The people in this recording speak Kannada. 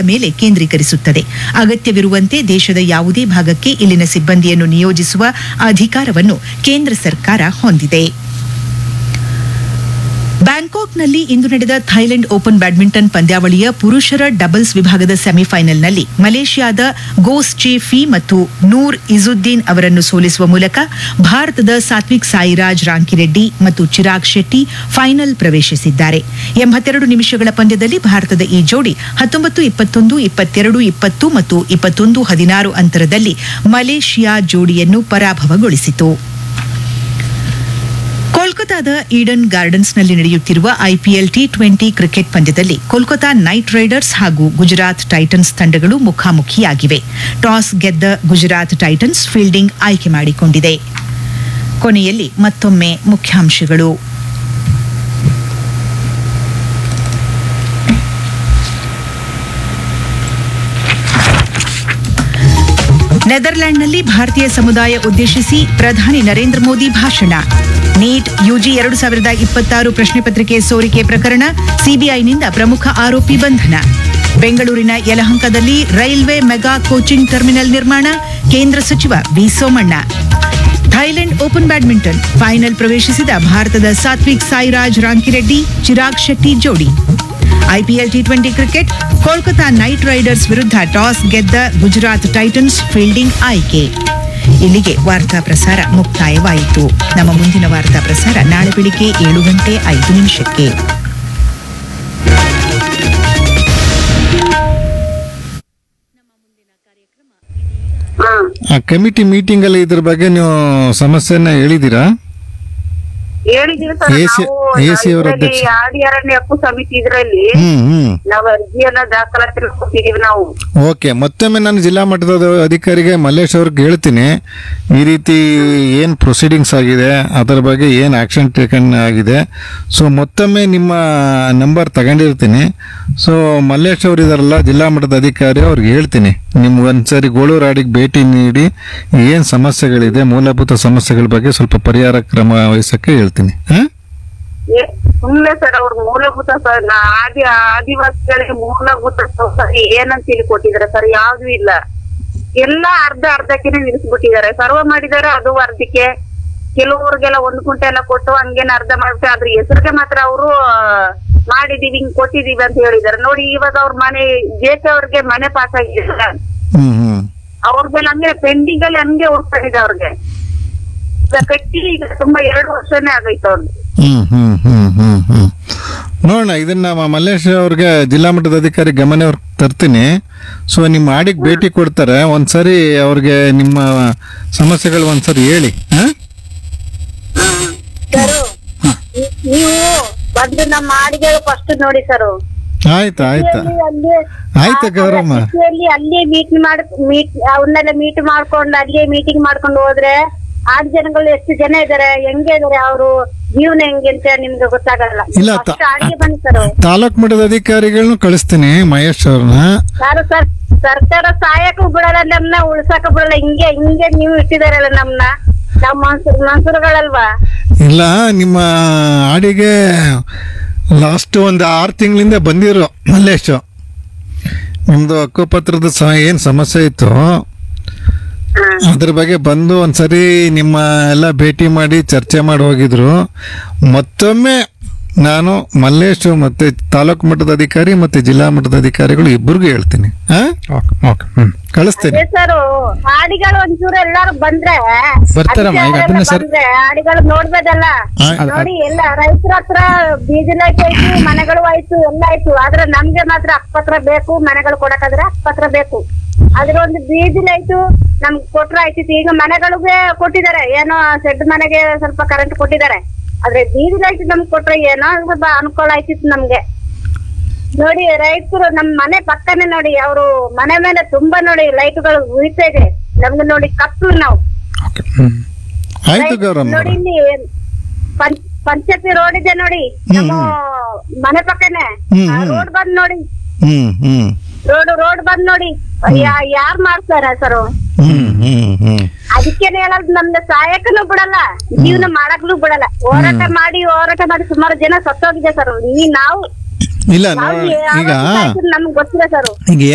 ಮೇಲೆ ಕೇಂದ್ರೀಕರಿಸುತ್ತದೆ ಅಗತ್ಯವಿರುವಂತೆ ದೇಶದ ಯಾವುದೇ ಭಾಗಕ್ಕೆ ಇಲ್ಲಿನ ಸಿಬ್ಬಂದಿಯನ್ನು ನಿಯೋಜಿಸುವ ಅಧಿಕಾರವನ್ನು ಕೇಂದ್ರ ಸರ್ಕಾರ ಹೊಂದಿದೆ ಬ್ಯಾಂಕಾಕ್ನಲ್ಲಿ ಇಂದು ನಡೆದ ಥೈಲೆಂಡ್ ಓಪನ್ ಬ್ಯಾಡ್ಮಿಂಟನ್ ಪಂದ್ಯಾವಳಿಯ ಪುರುಷರ ಡಬಲ್ಸ್ ವಿಭಾಗದ ಸೆಮಿಫೈನಲ್ನಲ್ಲಿ ಮಲೇಷ್ಯಾದ ಗೋಸ್ ಚೆ ಫಿ ಮತ್ತು ನೂರ್ ಇಜುದ್ದೀನ್ ಅವರನ್ನು ಸೋಲಿಸುವ ಮೂಲಕ ಭಾರತದ ಸಾತ್ವಿಕ್ ಸಾಯಿರಾಜ್ ರಾಂಕಿರೆಡ್ಡಿ ಮತ್ತು ಚಿರಾಗ್ ಶೆಟ್ಟಿ ಫೈನಲ್ ಪ್ರವೇಶಿಸಿದ್ದಾರೆ ಎಂಬತ್ತೆರಡು ನಿಮಿಷಗಳ ಪಂದ್ಯದಲ್ಲಿ ಭಾರತದ ಈ ಜೋಡಿ ಹತ್ತೊಂಬತ್ತು ಇಪ್ಪತ್ತೊಂದು ಇಪ್ಪತ್ತೆರಡು ಇಪ್ಪತ್ತು ಮತ್ತು ಇಪ್ಪತ್ತೊಂದು ಹದಿನಾರು ಅಂತರದಲ್ಲಿ ಮಲೇಷಿಯಾ ಜೋಡಿಯನ್ನು ಪರಾಭವಗೊಳಿಸಿತು ಕೋಲ್ಕತಾದ ಈಡನ್ ಗಾರ್ಡನ್ಸ್ನಲ್ಲಿ ನಡೆಯುತ್ತಿರುವ ಐಪಿಎಲ್ ಟಿ ಟ್ವೆಂಟಿ ಕ್ರಿಕೆಟ್ ಪಂದ್ಯದಲ್ಲಿ ಕೋಲ್ಕತಾ ನೈಟ್ ರೈಡರ್ಸ್ ಹಾಗೂ ಗುಜರಾತ್ ಟೈಟನ್ಸ್ ತಂಡಗಳು ಮುಖಾಮುಖಿಯಾಗಿವೆ ಟಾಸ್ ಗೆದ್ದ ಗುಜರಾತ್ ಟೈಟನ್ಸ್ ಫೀಲ್ಡಿಂಗ್ ಆಯ್ಕೆ ಮಾಡಿಕೊಂಡಿದೆ ಕೊನೆಯಲ್ಲಿ ಮತ್ತೊಮ್ಮೆ ಮುಖ್ಯಾಂಶಗಳು ನೆದರ್ಲ್ಯಾಂಡ್ನಲ್ಲಿ ಭಾರತೀಯ ಸಮುದಾಯ ಉದ್ದೇಶಿಸಿ ಪ್ರಧಾನಿ ನರೇಂದ್ರ ಮೋದಿ ಭಾಷಣ ನೀಟ್ ಯುಜಿ ಎರಡು ಸಾವಿರದ ಇಪ್ಪತ್ತಾರು ಪ್ರಶ್ನೆ ಪತ್ರಿಕೆ ಸೋರಿಕೆ ಪ್ರಕರಣ ಸಿಬಿಐನಿಂದ ಪ್ರಮುಖ ಆರೋಪಿ ಬಂಧನ ಬೆಂಗಳೂರಿನ ಯಲಹಂಕದಲ್ಲಿ ರೈಲ್ವೆ ಮೆಗಾ ಕೋಚಿಂಗ್ ಟರ್ಮಿನಲ್ ನಿರ್ಮಾಣ ಕೇಂದ್ರ ಸಚಿವ V Somanna Thailand open badminton final ಪ್ರವೇಶಿಸಿದ ಭಾರತದ ಸಾತ್ವಿಕ್ ಸಾಯಿರಾಜ್ ರಾಂಕಿರೆಡ್ಡಿ ಚಿರಾಗ್ ಶೆಟ್ಟಿ ಜೋಡಿ IPL T twenty cricket Kolkata knight riders ವಿರುದ್ಧ ಟಾಸ್ ಗೆದ್ದ ಗುಜರಾತ್ ಟೈಟನ್ಸ್ ಫೀಲ್ಡಿಂಗ್ ಆಯ್ಕೆ ಇಲ್ಲಿಗೆ ವಾರ್ತಾ ಪ್ರಸಾರ ಮುಕ್ತಾಯವಾಯಿತು ನಮ್ಮ ಮುಂದಿನ ವಾರ್ತಾ ಪ್ರಸಾರ ನಾಳೆ ಬೆಳಿಗ್ಗೆ ಏಳು ಗಂಟೆ ಐದು ನಿಮಿಷಕ್ಕೆ ಹ್ಮ್ ಆ ಕಮಿಟಿ ಮೀಟಿಂಗ್ ಅಲ್ಲಿ ಇದ್ರ ಬಗ್ಗೆ ನೀವು ಸಮಸ್ಯೆನ ಹೇಳಿದೀರಾ ಹೇಳಿದೀವಿ ಸರ್ AC ನಾವು AC ಅವರ ಇದ್ರಲ್ಲಿ ಅಧ್ಯಕ್ಷ. ಆಡಿ ಅರಣ್ಯ ಹಕ್ಕು ಸಮಿತಿ ಇದ್ರಲ್ಲಿ ಹ್ಮ್ ಹ್ಮ್ ನಾವು ಅರ್ಜಿ ಎಲ್ಲ ದಾಖಲಾತಿ ಕೊಟ್ಟಿದೀವಿ ನಾವು ಓಕೆ ಮತ್ತೊಮ್ಮೆ ನಾನು ಜಿಲ್ಲಾ ಮಟ್ಟದ ಅಧಿಕಾರಿಗೆ ಮಲ್ಲೇಶ್ ಅವ್ರಿಗೆ ಹೇಳ್ತೀನಿ ಈ ರೀತಿ ಏನು ಪ್ರೊಸೀಡಿಂಗ್ಸ್ ಆಗಿದೆ ಅದರ ಬಗ್ಗೆ ಏನು ಆಕ್ಷನ್ ಟೇಕನ್ ಆಗಿದೆ ಸೊ ಮತ್ತೊಮ್ಮೆ ನಿಮ್ಮ ನಂಬರ್ ತಗೊಂಡಿರ್ತೀನಿ ಸೊ ಮಲ್ಲೇಶ್ ಅವರು ಇದಾರಲ್ಲ ಜಿಲ್ಲಾ ಮಟ್ಟದ ಅಧಿಕಾರಿ ಅವ್ರಿಗೆ ಹೇಳ್ತೀನಿ ನಿಮ್ಗೆ ಒಂದ್ಸರಿ ಗೋಳೂರಾಡಿಗೆ ಭೇಟಿ ನೀಡಿ ಏನು ಸಮಸ್ಯೆಗಳಿದೆ ಮೂಲಭೂತ ಸಮಸ್ಯೆಗಳ ಬಗ್ಗೆ ಸ್ವಲ್ಪ ಪರಿಹಾರ ಕ್ರಮ ವಹಿಸಕ್ಕೆ ಹೇಳ್ತೀನಿ ಹಾಂ ಏ- ಸುಮ್ನೆ ಸರ್ ಅವ್ರ ಮೂಲಭೂತ ಸ- ನಾ- ಆದಿ ಆದಿವಾಸಿಗಳಿಗೆ ಮೂಲಭೂತ ಸೌಕರ್ಯ ಏನಂತ ಹೇಳಿ ಕೊಟ್ಟಿದ್ದಾರೆ ಸರ್ ಯಾವ್ದು ಇಲ್ಲ ಎಲ್ಲ ಅರ್ಧ ಅರ್ಧಕ್ಕೆ ನಿಲ್ಲಿಸ್ಬಿಟ್ಟಿದ್ದಾರೆ ಸರ್ವ ಮಾಡಿದ್ದಾರೆ ಅದು ಅರ್ಧಕ್ಕೆ ಕೆಲವ್ರಿಗೆಲ್ಲ ಒಂದ್ ಕುಂಟೆ ಎಲ್ಲ ಕೊಟ್ಟು ಹಂಗೇನ ಅರ್ಧ ಮಾಡ್ತಾರೆ ಅದ್ರ ಹೆಸರಿಗೆ ಮಾತ್ರ ಅವರು ಮಾಡಿದೀವಿ ಹಿಂಗ್ ಕೊಟ್ಟಿದೀವಿ ಅಂತ ಹೇಳಿದ್ದಾರೆ ನೋಡಿ ಇವಾಗ ಅವ್ರ ಮನೆ ಜೇಕೆ ಅವ್ರಿಗೆ ಮನೆ ಪಾಸ್ ಆಗಿದೆ ಹ್ಞೂ ಹ್ಞೂ ಅವ್ರದ್ದೆಲ್ಲ ಹಂಗೆ ಪೆಂಡಿಂಗ್ ಅಲ್ಲಿ ಹಂಗೆ ಹೋಗ್ತಾಯಿದೆ ಅವ್ರಿಗೆ ಈಗ ಕಟ್ಟಿ ಈಗ ತುಂಬಾ ಎರಡು ವರ್ಷನೇ ಆಗೈತೆ ಅವ್ರಿಗೆ ಹ್ಮ್ ಹ್ಮ್ ಹ್ಮ್ ಹ್ಮ್ ಹ್ಮ್ ನೋಡೋಣ ಇದನ್ನ ಮ- ಮಲ್ಲೇಶ್ ಅವ್ರಿಗೆ ಜಿಲ್ಲಾ ಮಟ್ಟದ ಅಧಿಕಾರಿ ಗಮನ ಅವ್ರಿಗೆ ತರ್ತೀನಿ ಸೊ ನಿಮ್ಮ ಆಡಿಗೆ ಭೇಟಿ ಕೊಡ್ತಾರೆ ಒಂದ್ಸರಿ ಅವ್ರಿಗೆ ನಿಮ್ಮ ಸಮಸ್ಯೆಗಳು ಒಂದ್ಸರಿ ಹೇಳಿ ಹಾ? ಸರ್ ನೀವು ಬಂದು ನಮ್ಮ ಹಾಡಿಗೆ ಫಸ್ಟ್ ನೋಡಿ ಸರ್ ಆಯ್ತು ಆಯ್ತು ಆಯ್ತು ಗೌರಮ್ಮ ಅಲ್ಲಿ ಮೀಟ್ ಮಾಡ್ ಮೀಟ್ ಅವನ್ನೆಲ್ಲ ಮೀಟ್ ಮಾಡ್ಕೊಂಡು ಅಲ್ಲಿಯೇ ಮೀಟಿಂಗ್ ಮಾಡ್ಕೊಂಡು ಹೋದ್ರೆ ಆರು ಜನಗಳು ಎಷ್ಟು ಜನ ಇದಾರೆ ಹೆಂಗೆ ಇದಾರೆ ಅವರು ಜೀವನ ಹೆಂಗೆ ಅಂತ ನಿಮ್ಗೆ ಗೊತ್ತಾಗಲ್ಲ ಇಲ್ಲ, ತ- ಫಸ್ಟ್ ಹಾಡಿಗೆ ಬನ್ನಿ ಸರ್ ತಾಲೂಕ್ ಮಟ್ಟದ ಅಧಿಕಾರಿಗಳನ್ನ ಕಳಿಸ್ತೀನಿ ಮಹೇಶ್ ಅವ್ರನ್ನ ಯಾರು ಸರ್ ಸರ್ಕಾರ ಸಹಾಯಕ್ಕೂ ಬಿಡಲ್ಲ ನಮ್ನ ಉಳ್ಸಕ್ ಬಿಡಲ್ಲ ಹಿಂಗೆ ಹಿಂಗೆ ನೀವು ಇಟ್ಟಿದಾರಲ್ಲ ನಮ್ನ ನಾವ್ ಮನ್ಸೂರ್ ಮನ್ಸೂರ್ಗಳಲ್ವಾ ಇಲ್ಲ ನಿಮ್ಮ ಆಡಿಗೆ ಲಾಸ್ಟ್ ಒಂದು ಆರು ತಿಂಗಳಿಂದ ಬಂದಿರೋ ಮಲ್ಲೇಶ್ ನಿಮ್ದು ಹಕ್ಕುಪತ್ರದ ಸಹ ಏನು ಸಮಸ್ಯೆ ಇತ್ತು ಅದ್ರ ಬಗ್ಗೆ ಬಂದು ಒಂದ್ಸರಿ ನಿಮ್ಮ ಎಲ್ಲ ಭೇಟಿ ಮಾಡಿ ಚರ್ಚೆ ಮಾಡಿ ಹೋಗಿದ್ರು ಮತ್ತೊಮ್ಮೆ ನಾನು ಮಲ್ಲೇಶ್ ಮತ್ತೆ ತಾಲೂಕು ಮಟ್ಟದ ಅಧಿಕಾರಿ ಮತ್ತೆ ಜಿಲ್ಲಾ ಮಟ್ಟದ ಅಧಿಕಾರಿಗಳು ಇಬ್ಬರಿಗೂ ಹೇಳ್ತೀನಿ ಹಾ ಓಕೆ ಓಕೆ ಹ್ಮ್ ಕಳಿಸ್ತೀನಿ ಅದೇ ಸರ್ ಹಾಡಿಗಳು ಒಂಚೂರು ಎಲ್ಲಾರು ಬಂದ್ರೆ ಬರ್ತಾರಮ್ಮ, ಈಗ ಅದನ್ನ ಸರ್- ಬಂದ್ರೆ ಹಾಡಿಗಳು ನೋಡ್ಬೋದಲ್ಲ ಆ- ನೋಡಿ ಎಲ್ಲ ರೈತರ ಹತ್ರ ಬೀಜ ಲೈಟ್ ಆಯ್ತು ಮನೆಗಳು ಆಯ್ತು ಎಲ್ಲ ಆಯ್ತು ಆದ್ರೆ ನಮ್ಗೆ ಮಾತ್ರ ಅಕ್ಕಪತ್ರ ಬೇಕು ಮನೆಗಳು ಕೊಡಕಾದ್ರೆ ಅಕ್ಕಪತ್ರ ಬೇಕು ಅದ್ರ ಒಂದು ಬೀಜ ಲೈಟು ನಮ್ಗೆ ಕೊಟ್ರ ಆಯ್ತಿತ್ತು ಈಗ ಮನೆಗಳಿಗೆ ಕೊಟ್ಟಿದ್ದಾರೆ ಏನೋ ಶೆಡ್ ಮನೆಗೆ ಸ್ವಲ್ಪ ಕರೆಂಟ್ ಕೊಟ್ಟಿದ್ದಾರೆ ಆದ್ರೆ ಬೀಜ ಲೈಟ್ ನಮ್ಗೆ ಕೊಟ್ರೆ ಏನೋ ಸ್ವಲ್ಪ ಅನುಕೂಲ ಆಯ್ತಿತ್ತು ನಮ್ಗೆ ನೋಡಿ ರೈತರು ನಮ್ ಮನೆ ಪಕ್ಕನೆ ನೋಡಿ ಅವರು ಮನೆ ಮೇಲೆ ತುಂಬಾ ನೋಡಿ ಲೈಟ್ಗಳು ಉಳಿತಾ ಇದೆ ನಮ್ಗೆ ನೋಡಿ ಕತ್ಲು ನಾವು ಓಕೆ ಹ್ಮ್ ಆಯ್ತು ರೈತ್- ಗೌರಮ್ಮ ನೋಡಿ ಇಲ್ಲಿ ಪಂಚ್ ಪಂಚಾಯತಿ ರೋಡ್ ಇದೆ ನೋಡಿ ನಮ್ಮ ಮನೆ ಪಕ್ಕನೆ ಹ್ಮ್, ಹ್ಮ್. ರೋಡ್ ಬಂದ್ ನೋಡಿ ಹ್ಮ್ ಹ್ಮ್ ರೋಡ್ ರೋಡ್ ಬಂದ್ ನೋಡಿ ಯಾ- ಯಾರ್ ಮಾಡ್ತಾರ ಸರ್ ಹ್ಮ್ ಹ್ಮ್ ಹ್ಮ್ ಅದಕ್ಕೇನೆ ಹೇಳೋದು ನಮ್ಗೆ ಸಹಾಯಕನು ಬಿಡಲ್ಲ ಜೀವನ ಮಾಡಕ್ನು ಬಿಡಲ್ಲ ಹೋರಾಟ ಮಾಡಿ ಹೋರಾಟ ಮಾಡಿ ಸುಮಾರು ಜನ ಸತ್ತೋಗಿದೆ ಸರ್ ಈ ನಾವು ಇಲ್ಲ ನಾವು ನೋ- ಈಗ ನಮ್ಗೆ ಗೊತ್ತಿಲ್ಲ ಸರ್ ಈಗ